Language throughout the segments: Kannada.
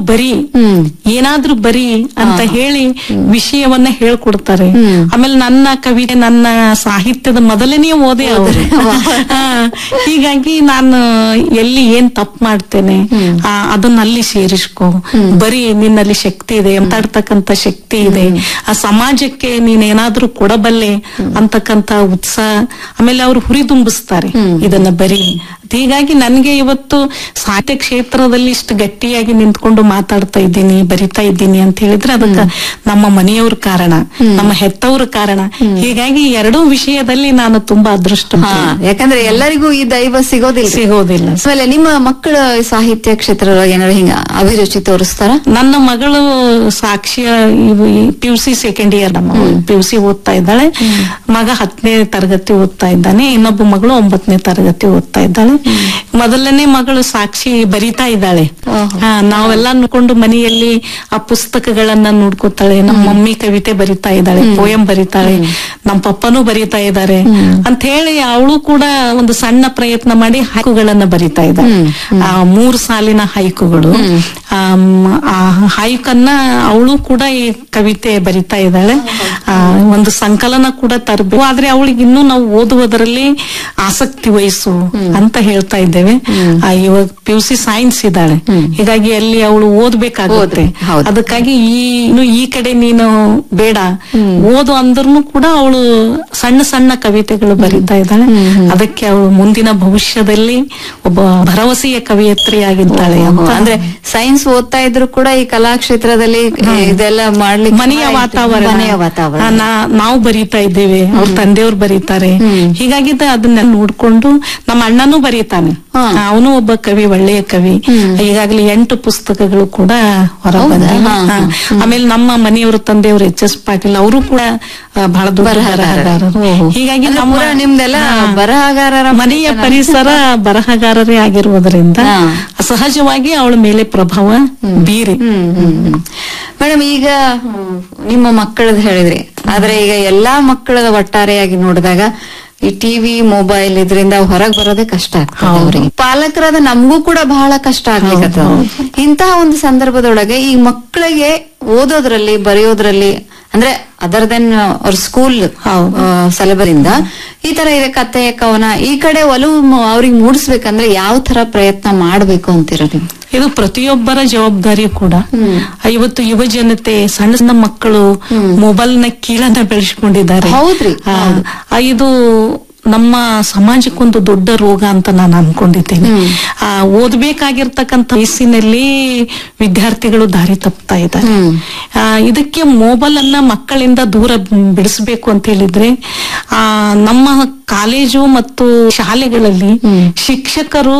ಬರಿ ಹ್ಮ್. ಏನಾದ್ರೂ ಬರಿ ಅಂತ ಹೇಳಿ ವಿಷಯವನ್ನ ಹೇಳ್ಕೊಡ್ತಾರೆ ಆಮೇಲೆ ನನ್ನ ಕವಿತೆ ನನ್ನ ಸಾಹಿತ್ಯದ ಮೊದಲನೇ ಓದೇ ಅವರು ಹಾ, ಹೀಗಾಗಿ ನಾನು ಎಲ್ಲಿ ಏನ್ ತಪ್ಪು ಮಾಡ್ತೇನೆ ಆ, ಅದನ್ನ ಅಲ್ಲಿ ಸೇರಿಸ್ಕೊ ಬರೀ ನಿನ್ನಲ್ಲಿ ಶಕ್ತಿ ಇದೆ ಮಾತಾಡ್ತಕ್ಕಂತ ಶಕ್ತಿ ಇದೆ ಆ ಸಮಾಜಕ್ಕೆ ನೀನ್ ಏನಾದ್ರೂ ಕೊಡಬಲ್ಲೆ ಅಂತಕ್ಕಂತ ಉತ್ಸಾಹ ಆಮೇಲೆ ಅವ್ರು ಹುರಿದುಂಬಿಸ್ತಾರೆ ಇದನ್ನ ಬರೀ ಹೀಗಾಗಿ ನನ್ಗೆ ಇವತ್ತು ಸಾಹಿತ್ಯ ಕ್ಷೇತ್ರದಲ್ಲಿ ಇಷ್ಟು ಗಟ್ಟಿಯಾಗಿ ನಿಂತ್ಕೊಂಡು ಮಾತಾಡ್ತಾ ಇದ್ದೀನಿ ಬರಿತಾ ಇದ್ದೀನಿ ಅಂತ ಹೇಳಿದ್ರೆ ಅದಕ್ಕೆ ನಮ್ಮ ಮನೆಯವ್ರ ಕಾರಣ ನಮ್ಮ ಹೆತ್ತವ್ರ ಕಾರಣ ಹೀಗಾಗಿ ಎರಡೂ ವಿಷಯದಲ್ಲಿ ನಾನು ತುಂಬಾ ಅದೃಷ್ಟ ಹಾ ಯಾಕಂದ್ರೆ ಎಲ್ಲರಿಗೂ ಈ ದೈವ ಸಿಗೋದಿಲ್ಲ ಸಿಗೋದಿಲ್ಲ ಆಮೇಲೆ ನಿಮ್ಮ ಮಕ್ಕಳ ಸಾಹಿತ್ಯ ಕ್ಷೇತ್ರದೊಳಗೆ ಏನಾದ್ರು ಹಿಂಗ ಅಭಿರುಚಿ ತೋರಿಸ್ತಾರ ನನ್ನ ಮಗಳು ಸಾಕ್ಷಿಯ P U C second year ನಮ್ಮ ಪಿ ಯು ಸಿ ಓದ್ತಾ ಇದ್ದಾಳೆ ಮಗ ಹತ್ತನೇ ತರಗತಿ ಓದ್ತಾ ಇದ್ದಾನೆ ಇನ್ನೊಬ್ಬ ಮಗಳು ಒಂಬತ್ತನೇ ತರಗತಿ ಓದ್ತಾ ಇದ್ದಾಳೆ ಮೊದಲನೇ ಮಗಳು ಸಾಕ್ಷಿ ಬರಿತಾ ಇದ್ದಾಳೆ ಹಾ, ನಾವೆಲ್ಲ ನೋಡ್ಕೊಂಡು ಮನೆಯಲ್ಲಿ ಆ ಪುಸ್ತಕಗಳನ್ನ ನೋಡ್ಕೋತಾಳೆ ನಮ್ಮ ಮಮ್ಮಿ ಕವಿತೆ ಬರಿತಾ ಇದ್ದಾಳೆ ಪೋಯಂ ಬರಿತಾಳೆ ನಮ್ಮ ಪಪ್ಪನೂ ಬರಿತಾ ಇದ್ದಾರೆ ಅಂತ ಹೇಳಿ ಅವಳು ಕೂಡ ಒಂದು ಸಣ್ಣ ಪ್ರಯತ್ನ ಮಾಡಿ ಹೈಕುಗಳನ್ನ ಬರಿತಾ ಇದ್ದಾಳೆ ಆ ಮೂರು ಸಾಲಿನ ಹೈಕುಗಳು ಆಮ್, ಆ ಹೈಕನ್ನ ಅವಳು ಕೂಡ ಈ ಕವಿತೆ ಬರಿತಾ ಇದ್ದಾಳೆ ಆ, ಒಂದು ಸಂಕಲನ ಕೂಡ ತರಬೇಕು ಆದ್ರೆ ಅವಳಿಗೆ ಇನ್ನೂ ನಾವು ಓದುವುದರಲ್ಲಿ ಆಸಕ್ತಿ ವಹಿಸು ಅಂತ ಹೇಳ್ತಾ ಇದ್ದೇವೆ ಆ, ಇವಾಗ ಪಿ ಯು ಸಿ ಸೈನ್ಸ್ ಇದ್ದಾಳೆ ಹೀಗಾಗಿ ಅಲ್ಲಿ ಅವಳು ಓದ್ಬೇಕಾಗುತ್ತೆ ಓದ್ಬೇಕು, ಹೌದು. ಅದಕ್ಕಾಗಿ ಈ ಇನ್ನು ಈ ಕಡೆ ನೀನು ಬೇಡ ಓದು ಅಂದ್ರೂ ಕೂಡ ಅವಳು ಸಣ್ಣ ಸಣ್ಣ ಕವಿತೆಗಳು ಬರಿತಾ ಇದ್ದಾಳೆ ಅದಕ್ಕೆ ಅವಳು ಮುಂದಿನ ಭವಿಷ್ಯದಲ್ಲಿ ಒಬ್ಬ ಭರವಸೆಯ ಕವಿಯತ್ರಿ ಆಗಿದ್ದಾಳೆ ಅಂತ ಅಂದ್ರೆ ಸೈನ್ಸ್ ಓದ್ತಾ ಇದ್ರು ಕೂಡ ಈ ಕಲಾ ಕ್ಷೇತ್ರದಲ್ಲಿ ಇದೆಲ್ಲ ಮಾಡ್ಲಿಕ್ಕೆ ಮನೆಯ ಬಹಳ ಇಷ್ಟ. ವಾತಾವರಣ ಮನೆಯ ವಾತಾವರಣ ಆ, ನಾ- ನಾವು ಬರೀತಾ ಇದ್ದೇವೆ ಅವ್ರ ತಂದೆಯವ್ರು ಬರೀತಾರೆ ಹೀಗಾಗಿ ದ- ಅದನ್ನ ನೋಡ್ಕೊಂಡು ನಮ್ಮ ಅಣ್ಣನೂ ಬರೀತಾನೆ ಅವನು ಒಬ್ಬ ಕವಿ ಒಳ್ಳೆಯ ಕವಿ ಈಗಾಗಲೇ ಎಂಟು ಪುಸ್ತಕಗಳು ಕೂಡ ಹೊರ ಬಂದಿವೆ ಹಾ, ಹಾ. ಆಮೇಲೆ ನಮ್ಮ ಮನೆಯವರು ತಂದೆಯವರು ಎಚ್ ಎಸ್ ಪಾಟೀಲ್ ಅವರು ಕೂಡ ಆ, ಬಹಳ ದೊಡ್ಡ ಬರಹಗಾರರು ಹೀಗಾಗಿ ಅಂದ್ರೆ ನಮ್ಮ ಪೂರಾ ನಿಮ್ದೆಲ್ಲ ಹಾ. ಬರಹಗಾರರ ಮನೆಯ ಪರಿಸರ ಬರಹಗಾರರೇ ಆಗಿರುವುದರಿಂದ ಹಾ. ಸಹಜವಾಗಿ ಅವಳ ಮೇಲೆ ಪ್ರಭಾವ ಬೀರಿ ಮೇಡಮ್ ಈಗ ಹ್ಮ್, ನಿಮ್ಮ ಮಕ್ಕಳದ್ ಹೇಳಿದ್ರಿ ಆದ್ರೆ ಈಗ ಎಲ್ಲಾ ಮಕ್ಕಳ ಒಟ್ಟಾರೆಯಾಗಿ ನೋಡಿದಾಗ ಈ ಟಿವಿ ಮೊಬೈಲ್ ಇದರಿಂದ ಹೊರಗ್ ಬರೋದೇ ಕಷ್ಟ ಆಗ್ತದೆ ಅವ್ರಿಗೆ ಪಾಲಕರಾದ ನಮಗೂ ಕೂಡ ಬಹಳ ಕಷ್ಟ ಆಗ್ಲಿಕ್ಕೆ ಇಂತಹ ಒಂದು ಸಂದರ್ಭದೊಳಗೆ ಈ ಮಕ್ಕಳಿಗೆ ಓದೋದ್ರಲ್ಲಿ ಬರೆಯೋದ್ರಲ್ಲಿ ಅಂದ್ರೆ ಅದರ್ ದೆನ್ ಅವ್ರ ಸ್ಕೂಲ್ ಸಿಲೆಬಸ್ ಇಂದ ಈ ತರ ಇದೆ ಕತೆ ಕವನ ಈ ಕಡೆ ಒಲವು ಮ- ಅವ್ರಿಗೆ ಮೂಡಿಸ್ಬೇಕಂದ್ರೆ ಯಾವ ತರ ಪ್ರಯತ್ನ ಮಾಡ್ಬೇಕು ಅಂತೀರ ನೀವು ಇದು ಪ್ರತಿಯೊಬ್ಬರ ಜವಾಬ್ದಾರಿ ಕೂಡ ಇವತ್ತು ಯುವ ಜನತೆ ಸಣ್ಣ ಸಣ್ಣ ಮಕ್ಕಳು ಮೊಬೈಲ್ ನ ಕೀಳನ್ನ ಬೆಳೆಸ್ಕೊಂಡಿದ್ದಾರೆ ಹೌದ್ರಿ, ಆ, ಆ, ಇದು ನಮ್ಮ ಸಮಾಜಕ್ಕೊಂದು ದೊಡ್ಡ ರೋಗ ಅಂತ ನಾನು ಅನ್ಕೊಂಡಿದ್ದೇನೆ ಆ ಓದ್ಬೇಕಾಗಿರ್ತಕ್ಕಂಥ ವಯಸ್ಸಿನಲ್ಲಿ ವಿದ್ಯಾರ್ಥಿಗಳು ದಾರಿ ತಪ್ತಾ ಇದ್ದಾರೆ ಆ, ಇದಕ್ಕೆ ಮೊಬೈಲ್ ಅನ್ನ ಮಕ್ಕಳಿಂದ ದೂರ ಬಿಡಿಸಬೇಕು ಅಂತ ಹೇಳಿದ್ರೆ ಆ ನಮ್ಮ ಕಾಲೇಜು ಮತ್ತು ಶಾಲೆಗಳಲ್ಲಿ ಶಿಕ್ಷಕರು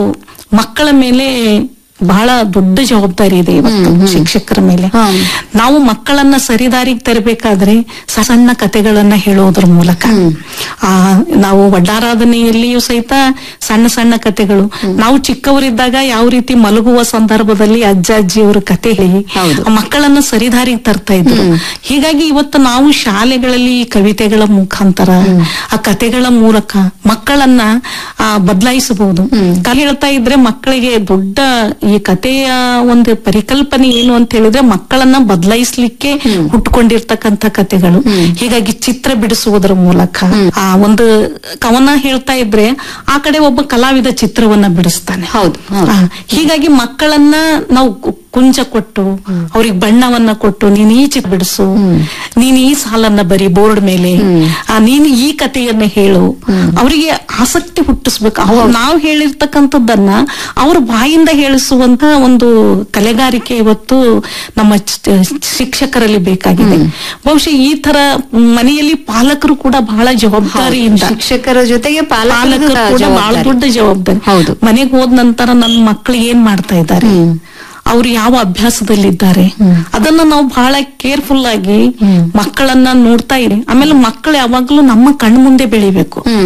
ಮಕ್ಕಳ ಮೇಲೆ ಬಹಳ ದೊಡ್ಡ ಜವಾಬ್ದಾರಿ ಇದೆ ಇವತ್ತು ಶಿಕ್ಷಕರ ಮೇಲೆ ನಾವು ಮಕ್ಕಳನ್ನ ಸರಿದಾರಿಗೆ ತರಬೇಕಾದ್ರೆ ಸ- ಸಣ್ಣ ಕತೆಗಳನ್ನ ಹೇಳೋದ್ರ ಮೂಲಕ ಆ ನಾವು ವಡ್ಡಾರಾಧನೆಯಲ್ಲಿಯೂ ಸಹಿತ ಸಣ್ಣ ಸಣ್ಣ ಕತೆಗಳು ನಾವು ಚಿಕ್ಕವರಿದ್ದಾಗ ಯಾವ ರೀತಿ ಮಲಗುವ ಸಂದರ್ಭದಲ್ಲಿ ಅಜ್ಜ ಅಜ್ಜಿಯವರು ಕತೆ ಹೇಳಿ ಆ ಮಕ್ಕಳನ್ನ ಸರಿದಾರಿಗೆ ತರ್ತಾ ಇದ್ರು ಹೀಗಾಗಿ ಇವತ್ತು ನಾವು ಶಾಲೆಗಳಲ್ಲಿ ಈ ಕವಿತೆಗಳ ಮುಖಾಂತರ ಆ ಕತೆಗಳ ಮೂಲಕ ಮಕ್ಕಳನ್ನ ಆ ಬದಲಾಯಿಸಬಹುದು ಕಲೆ ಹೇಳ್ತಾ ಇದ್ರೆ ಮಕ್ಕಳಿಗೆ ದೊಡ್ಡ ಈ ಕಥೆಯ ಒಂದು ಪರಿಕಲ್ಪನೆ ಏನು ಅಂತ ಹೇಳಿದ್ರೆ ಮಕ್ಕಳನ್ನ ಬದಲಾಯಿಸ್ಲಿಕ್ಕೆ ಹುಟ್ಕೊಂಡಿರ್ತಕ್ಕಂಥ ಕತೆಗಳು ಹೀಗಾಗಿ ಚಿತ್ರ ಬಿಡಿಸುವುದರ ಮೂಲಕ ಆ ಒಂದು ಕವನ ಹೇಳ್ತಾ ಇದ್ರೆ ಆ ಕಡೆ ಒಬ್ಬ ಕಲಾವಿದ ಚಿತ್ರವನ್ನ ಬಿಡಿಸ್ತಾನೆ ಹೌದು ಆ, ಹೀಗಾಗಿ ಮಕ್ಕಳನ್ನ ನಾವು ಕು- ಕುಂಚ ಕೊಟ್ಟು ಅವ್ರಿಗೆ ಬಣ್ಣವನ್ನ ಕೊಟ್ಟು ನೀನ್ ಈ ಚಿತ್ರ ಬಿಡಿಸು ನೀನ್ ಈ ಸಾಲನ್ನ ಬರಿ ಬೋರ್ಡ್ ಮೇಲೆ ಆ, ನೀನು ಈ ಕಥೆಯನ್ನ ಹೇಳು ಅವರಿಗೆ ಆಸಕ್ತಿ ಹುಟ್ಟಿಸ್ಬೇಕು ಅವ್ರು ನಾವು ಹೇಳಿರ್ತಕ್ಕಂಥದ್ದನ್ನ ಅವ್ರ ಬಾಯಿಂದ ಹೇಳಿಸುವಂತ ಒಂದು ಕಲೆಗಾರಿಕೆ ಇವತ್ತು ನಮ್ಮ ಚ- ಶಿಕ್ಷಕರಲ್ಲಿ ಬೇಕಾಗಿದೆ ಬಹುಶಃ ಈ ತರ ಮನೆಯಲ್ಲಿ ಪಾಲಕರು ಕೂಡ ಬಹಳ ಜವಾಬ್ದಾರಿಯಿಂದ ಶಿಕ್ಷಕರ ಜೊತೆಗೆ ಪಾಲಕರಿಗೂ ಪಾಲಕರು ಕೂಡ ಬಹಳ ಜವಾಬ್ದಾರಿ. ದೊಡ್ಡ ಜವಾಬ್ದಾರಿ ಹೌದು. ಮನೆಗೆ ಹೋದ ನಂತರ ನನ್ನ ಮಕ್ಕಳು ಏನ್ ಮಾಡ್ತಾ ಇದ್ದಾರೆ ಅವ್ರು ಯಾವ ಅಭ್ಯಾಸದಲ್ಲಿದ್ದಾರೆ ಅದನ್ನ ನಾವು ಬಹಳ ಕೇರ್ಫುಲ್ ಆಗಿ ಮಕ್ಕಳನ್ನ ನೋಡ್ತಾ ಇರಿ ಆಮೇಲೆ ಮಕ್ಕಳು ಯಾವಾಗ್ಲೂ ನಮ್ಮ ಕಣ್ ಮುಂದೆ ಬೆಳಿಬೇಕು ಹ್ಮ್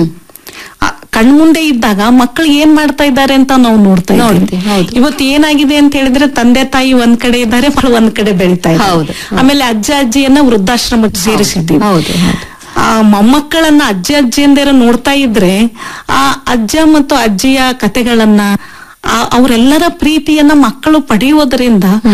ಆ ಕಣ್ ಮುಂದೆ ಇದ್ದಾಗ ಮಕ್ಕಳು ಏನ್ ಮಾಡ್ತಾ ಇದ್ದಾರೆ ಅಂತ ನಾವು ನೋಡ್ತಾ ನೋಡ್ತೀವಿ, ಇದ್ದೀವಿ ಹೌದು. ಇವತ್ತು ಏನಾಗಿದೆ ಅಂತ ಹೇಳಿದ್ರೆ ತಂದೆ ತಾಯಿ ಒಂದ್ ಕಡೆ ಇದ್ದಾರೆ ಮಕ್ಕಳು ಒಂದ್ ಕಡೆ ಬೆಳಿತಾ ಹೌದು, ಇದ್ದಾರೆ ಆಮೇಲೆ ಅಜ್ಜ ಅಜ್ಜಿಯನ್ನ ವೃದ್ಧಾಶ್ರಮಕ್ಕೆ ಸೇರಿಸಿದ್ದೀವಿ ಹೌದು ಹೌದು ಆ ಮೊಮ್ಮಕ್ಕಳನ್ನ ಅಜ್ಜ ಅಜ್ಜಿಯಂದಿರ ನೋಡ್ತಾ ಇದ್ರೆ ಆ ಅಜ್ಜ ಮತ್ತು ಅಜ್ಜಿಯ ಕತೆಗಳನ್ನ ಆ- ಅವರೆಲ್ಲರ ಪ್ರೀತಿಯನ್ನ ಮಕ್ಕಳು ಪಡೆಯುವುದರಿಂದ